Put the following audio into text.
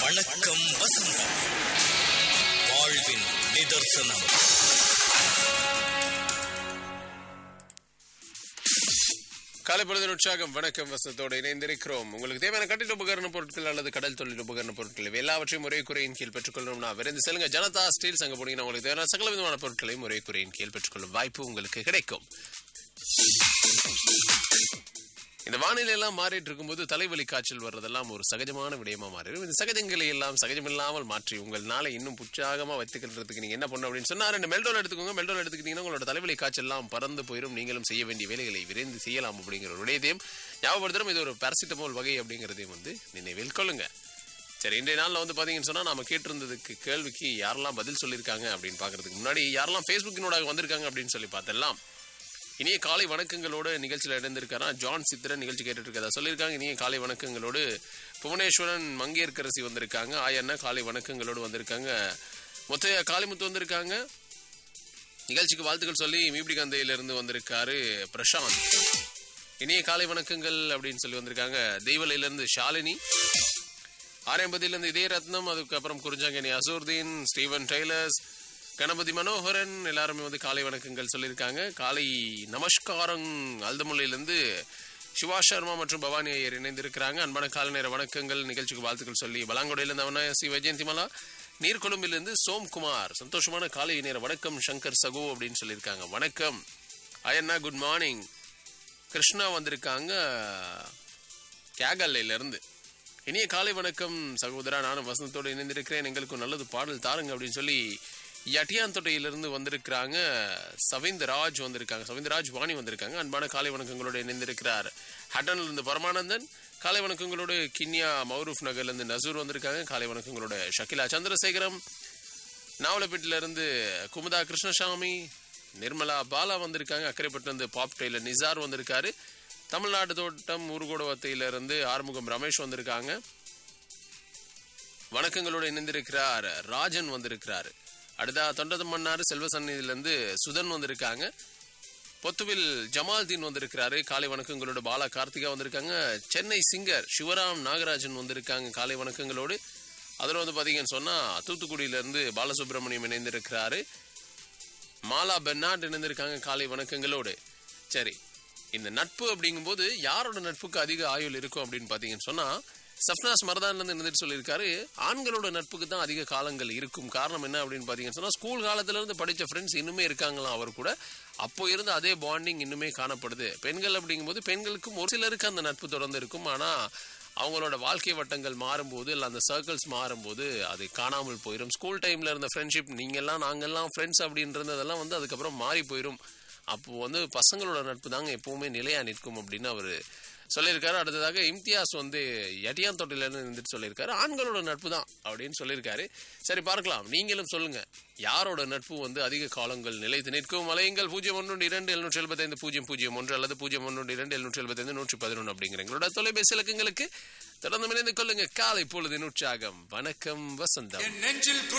வணக்கம் வசந்தம் வாழ்வின் நிதர்சனம் காலை பொழுதின் உற்சாகம் வணக்கம் வசத்தோடு இணைந்திருக்கிறோம் உங்களுக்கு தேவையான கட்டிட உபகரண பொருட்கள் அல்லது கடல் தொழில் உபகரண பொருட்கள் இவை எல்லாவற்றையும் ஒரே குறையின் கீழ் பெற்றுக்கொள்ளணும்னா விரைந்து செல்லுங்க ஜனதா ஸ்டீல் சங்க போனீங்கன்னா உங்களுக்கு தேவையான சகல விதமான பொருட்களையும் ஒரே குறையின் கீழ் பெற்றுக்கொள்ளும் வாய்ப்பு உங்களுக்கு கிடைக்கும் இந்த வானிலை எல்லாம் மாறிட்டு இருக்கும்போது தலைவலி காய்ச்சல் வர்றதெல்லாம் ஒரு சகஜமான விடயமா மாறிடும் இந்த சகஜங்களை எல்லாம் சகஜமில்லாமல் மாற்றி உங்கள் நாளை இன்னும் உற்சாகமா வைத்துக்கிறதுக்கு நீங்க என்ன பண்ணணும் அப்படின்னு சொன்னா ரெண்டு மெல்டோல் எடுத்துக்கோங்க மெல்டோல் எடுத்துக்கிட்டீங்கன்னா உங்களோட தலைவலி காய்ச்சல் எல்லாம் பறந்து போயிடும் நீங்களும் செய்ய வேண்டிய வேலைகளை விரைந்து செய்யலாம் அப்படிங்கிற ஒரு விடயத்தையும் ஞாபகப்படுத்துறோம் இது ஒரு பாராசிட்டமால் வகை அப்படிங்கிறதையும் வந்து நினைவில் கொள்ளுங்க சரி இன்றைய நாளில் வந்து பார்த்தீங்கன்னு சொன்னால் நாம கேட்டிருந்ததுக்கு கேள்விக்கு யாரெல்லாம் பதில் சொல்லியிருக்காங்க அப்படின்னு பார்க்கறதுக்கு முன்னாடி யாரெல்லாம் ஃபேஸ்புக்கினோட வந்திருக்காங்க அப்படின்னு சொல்லி பார்த்தெல்லாம் இனிய காலை வணக்கங்களோட நிகழ்ச்சியில் இணைந்திருக்காரா ஜான் சித்திரன் நிகழ்ச்சி கேட்டுட்டு இருக்கதா சொல்லியிருக்காங்க இனிய காலை வணக்கங்களோடு புவனேஸ்வரன் மங்கையர்கரசி வந்திருக்காங்க ஆயண்ணா காலை வணக்கங்களோடு வந்திருக்காங்க மொத்த காளிமுத்து வந்திருக்காங்க நிகழ்ச்சிக்கு வாழ்த்துக்கள் சொல்லி மீபிடிகந்தையிலிருந்து வந்திருக்காரு பிரசாந்த் இனிய காலை வணக்கங்கள் அப்படின்னு சொல்லி வந்திருக்காங்க தெய்வலையிலிருந்து ஷாலினி ஆரம்பதியிலிருந்து இதே ரத்னம் அதுக்கப்புறம் குறிஞ்சாங்கனி அசூர்தீன் ஸ்டீவன் டெய்லர்ஸ் கணபதி மனோகரன் எல்லாருமே வந்து காலை வணக்கங்கள் சொல்லியிருக்காங்க காலை நமஸ்காரம் அல்தமுல்லையிலிருந்து சிவா சர்மா மற்றும் பவானி ஐயர் இணைந்திருக்கிறாங்க அன்பான காலை நேர வணக்கங்கள் நிகழ்ச்சிக்கு வாழ்த்துக்கள் சொல்லி பலாங்கொடையிலிருந்து அவனாசி வைஜெயந்திமலா நீர்கொழும்பிலிருந்து சோம்குமார் சந்தோஷமான காலை நேர வணக்கம் சங்கர் சகோ அப்படின்னு சொல்லியிருக்காங்க வணக்கம் அயண்ணா குட் மார்னிங் கிருஷ்ணா வந்திருக்காங்க கேகல்லையில இருந்து இனிய காலை வணக்கம் சகோதரா நானும் வசந்தத்தோடு இணைந்திருக்கிறேன் எங்களுக்கு நல்லது பாடல் தாருங்க அப்படின்னு சொல்லி யட்டியாந்தொட்டையிலிருந்து வந்திருக்கிறாங்க சவிந்தராஜ் வந்திருக்காங்க சவிந்தராஜ் வாணி வந்திருக்காங்க அன்பான காலை வணக்கங்களோடு இணைந்திருக்கிறார் ஹட்டன்ல இருந்து பரமானந்தன் காலை வணக்கங்களோடு கின்யா மௌரூப் நகர்ல இருந்து நசூர் வந்திருக்காங்க காலை வணக்கங்களோட ஷகிலா சந்திரசேகரம் நாவலப்பேட்டில இருந்து குமுதா கிருஷ்ணசாமி நிர்மலா பாலா வந்திருக்காங்க அக்கரைப்பட்டு வந்து பாப் டெய்லர் நிசார் வந்திருக்காரு தமிழ்நாடு தோட்டம் ஊர்கோடவத்தையில இருந்து ஆறுமுகம் ரமேஷ் வந்திருக்காங்க வணக்கங்களோடு இணைந்திருக்கிறார் ராஜன் வந்திருக்கிறார் அடுத்தா தொண்டதம்மன்னாறு செல்வ சந்நிதியிலிருந்து சுதன் வந்திருக்காங்க பொத்துவில் ஜமால்தீன் வந்திருக்கிறாரு காலை வணக்கங்களோடு பாலா கார்த்திகா வந்திருக்காங்க சென்னை சிங்கர் சிவராம் நாகராஜன் வந்திருக்காங்க காலை வணக்கங்களோடு அதில் வந்து பார்த்தீங்கன்னு சொன்னால் தூத்துக்குடியிலேருந்து பாலசுப்ரமணியம் இணைந்திருக்கிறாரு மாலா பெர்னாட் இணைந்திருக்காங்க காலை வணக்கங்களோடு சரி இந்த நட்பு அப்படிங்கும்போது யாரோட நட்புக்கு அதிக ஆயுள் இருக்கும் அப்படின்னு பார்த்தீங்கன்னு சொன்னால் சப்னாஸ் மரதான்லேருந்து இருந்துட்டு சொல்லியிருக்காரு ஆண்களோட நட்புக்கு தான் அதிக காலங்கள் இருக்கும் காரணம் என்ன அப்படின்னு பார்த்தீங்கன்னு சொன்னால் ஸ்கூல் காலத்திலேருந்து படித்த ஃப்ரெண்ட்ஸ் இன்னுமே இருக்காங்களாம் அவர் கூட அப்போ இருந்த அதே பாண்டிங் இன்னுமே காணப்படுது பெண்கள் அப்படிங்கும்போது பெண்களுக்கும் ஒரு சிலருக்கு அந்த நட்பு தொடர்ந்து இருக்கும் ஆனால் அவங்களோட வாழ்க்கை வட்டங்கள் மாறும்போது இல்லை அந்த சர்க்கிள்ஸ் மாறும்போது அது காணாமல் போயிடும் ஸ்கூல் டைமில் இருந்த ஃப்ரெண்ட்ஷிப் நீங்கள்லாம் நாங்கள்லாம் ஃப்ரெண்ட்ஸ் அப்படின்றதெல்லாம் வந்து அதுக்கப்புறம் மாறி போயிடும் அப்போ வந்து பசங்களோட நட்பு தாங்க எப்பவுமே நிலையா நிற்கும் அப்படின்னு அவர் சொல்லியிருக்காரு அடுத்ததாக இம்தியாஸ் வந்து எட்டியாந்தோட்டையிலேருந்து இருந்துட்டு சொல்லியிருக்காரு ஆண்களோட நட்பு தான் அப்படின்னு சொல்லியிருக்காரு சரி பார்க்கலாம் நீங்களும் சொல்லுங்க யாரோட நட்பு வந்து அதிக காலங்கள் நிலைத்து நிற்கும் அலையுங்கள் பூஜ்ஜியம் ஒன்று இரண்டு எழுநூற்றி எழுபத்தைந்து பூஜ்ஜியம் பூஜ்ஜியம் ஒன்று அல்லது பூஜ்ஜியம் ஒன்று இரண்டு எழுநூற்றி எழுபத்தைந்து நூற்றி பதினொன்று அப்படிங்கிற எங்களோட தொலைபேசி இலக்கங்களுக்கு தொடர்ந்து இணைந்து கொள்ளுங்க காலை பொழுதின் உற்சாகம் வணக்கம் வசந்தம் என் நெஞ்சில்